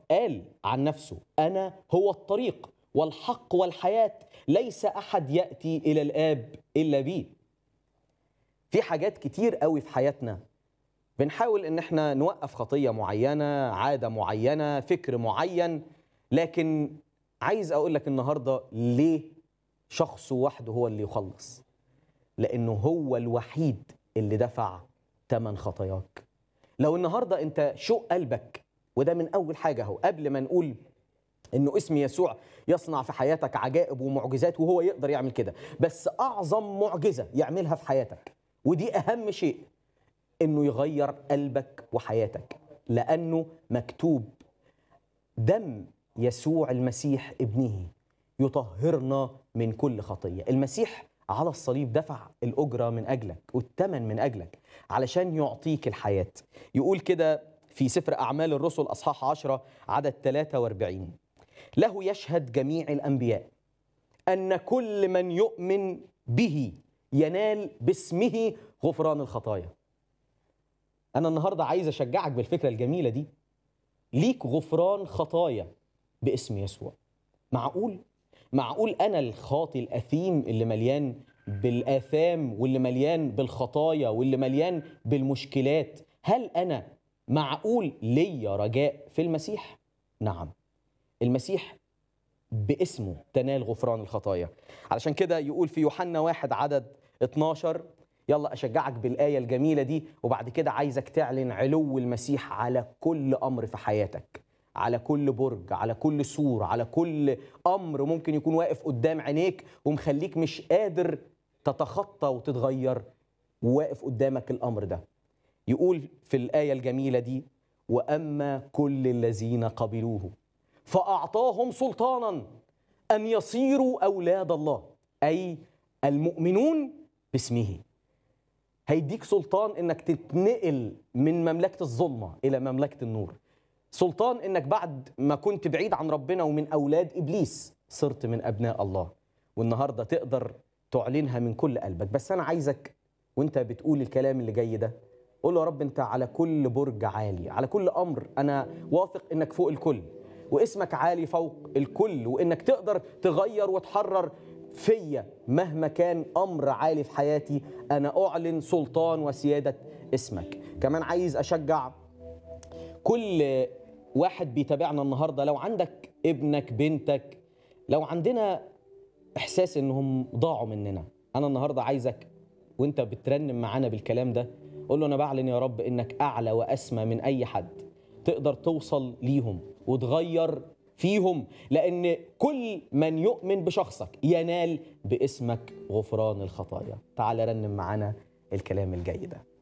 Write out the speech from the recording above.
قال عن نفسه انا هو الطريق والحق والحياه ليس احد ياتي الى الاب الا بي في حاجات كتير قوي في حياتنا بنحاول ان احنا نوقف خطيه معينه عاده معينه فكر معين لكن عايز اقول لك النهارده ليه شخص وحده هو اللي يخلص لانه هو الوحيد اللي دفع ثمن خطاياك لو النهارده انت شوق قلبك وده من اول حاجه اهو قبل ما نقول انه اسم يسوع يصنع في حياتك عجائب ومعجزات وهو يقدر يعمل كده بس اعظم معجزه يعملها في حياتك ودي اهم شيء انه يغير قلبك وحياتك لانه مكتوب دم يسوع المسيح ابنه يطهرنا من كل خطيه المسيح على الصليب دفع الأجرة من أجلك والثمن من أجلك علشان يعطيك الحياة يقول كده في سفر أعمال الرسل أصحاح 10 عدد 43 له يشهد جميع الأنبياء أن كل من يؤمن به ينال باسمه غفران الخطايا أنا النهاردة عايز أشجعك بالفكرة الجميلة دي ليك غفران خطايا باسم يسوع معقول معقول انا الخاطي الاثيم اللي مليان بالاثام واللي مليان بالخطايا واللي مليان بالمشكلات هل انا معقول ليا رجاء في المسيح نعم المسيح باسمه تنال غفران الخطايا علشان كده يقول في يوحنا واحد عدد 12 يلا اشجعك بالايه الجميله دي وبعد كده عايزك تعلن علو المسيح على كل امر في حياتك على كل برج على كل سور على كل امر ممكن يكون واقف قدام عينيك ومخليك مش قادر تتخطى وتتغير وواقف قدامك الامر ده يقول في الايه الجميله دي واما كل الذين قبلوه فاعطاهم سلطانا ان يصيروا اولاد الله اي المؤمنون باسمه هيديك سلطان انك تتنقل من مملكه الظلمه الى مملكه النور سلطان انك بعد ما كنت بعيد عن ربنا ومن اولاد ابليس صرت من ابناء الله والنهارده تقدر تعلنها من كل قلبك بس انا عايزك وانت بتقول الكلام اللي جاي ده قول له يا رب انت على كل برج عالي على كل امر انا واثق انك فوق الكل واسمك عالي فوق الكل وانك تقدر تغير وتحرر فيا مهما كان امر عالي في حياتي انا اعلن سلطان وسياده اسمك كمان عايز اشجع كل واحد بيتابعنا النهارده لو عندك ابنك بنتك لو عندنا احساس انهم ضاعوا مننا انا النهارده عايزك وانت بترنم معانا بالكلام ده قول له انا بعلن يا رب انك اعلى واسمى من اي حد تقدر توصل ليهم وتغير فيهم لان كل من يؤمن بشخصك ينال باسمك غفران الخطايا تعال رنم معانا الكلام الجاي ده